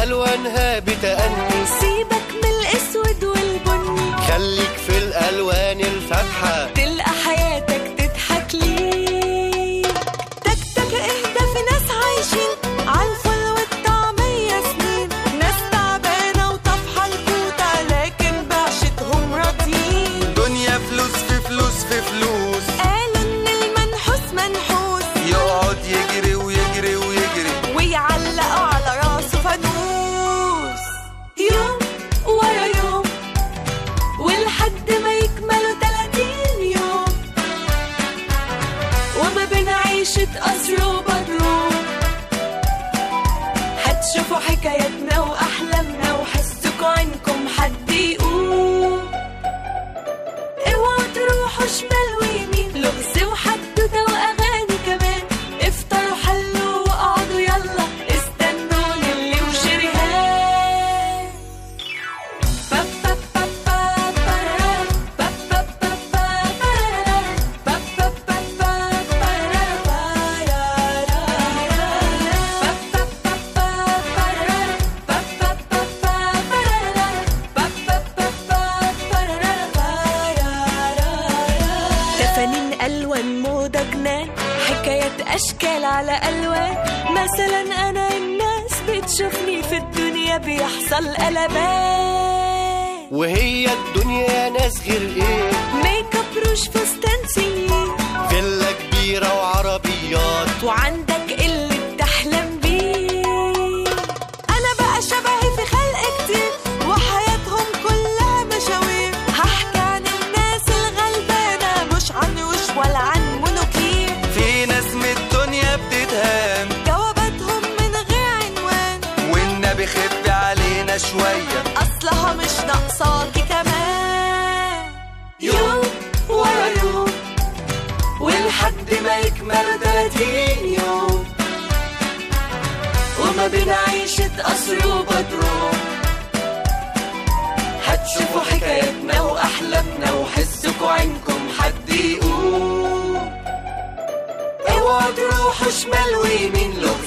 ألوانها بتأني سيبك من الأسود والبني خليك في الألوان الفاتحة تلقى حياتك تضحك ليك تك تك اهدى في ناس عايشين عالفل والطعمية سنين ناس تعبانة وطفحة الكوتة لكن بعشتهم راضيين دنيا فلوس في فلوس في فلوس قالوا ان المنحوس منحوس يقعد يجري ويجري ويجري ويعلقوا على راسه فانوس يوم ورا يوم ولحد ما يكملوا 30 يوم وما بين عيشة قصر وبدروم هتشوفوا حكاياتنا وأحلامنا وحسكوا عنكم حد يقوم اوعوا تروحوا شمال ويمين لغز وحدوتة وأغاني كمان افطروا حلوا واقعدوا يلا استنوني اللي وشريهان با با با با برارا، با با با با برارا، با با با با برارا، بايارارا. با با با با برارا، با با با با برارا، با با با با برارا، بايارارا. تفانين ألوان موضة جنان حكايات أشكال على ألوان مثلا أنا الناس بتشوفني في الدنيا بيحصل قلبان وهي الدنيا ناس غير ايه ميك اب روش فستان سنين فيلا كبيرة وعربيات وعندك اللي بتحلم بيه انا بقى شبهي في خلق كتير وحياتهم كلها مشاوير هحكي عن الناس الغلبانة مش عن وش ولا عن منوكير في ناس من الدنيا بتتهان جواباتهم من غير عنوان والنبي خف علينا شوية اصلها مش ناقصاكي كمان يوم ورا يوم ولحد ما يكمل 30 يوم وما بين عيشة قصر وبدروم هتشوفوا حكاياتنا وأحلامنا وحسكوا عينكم حد يقوم اوعوا تروحوا شمال ويمين لغز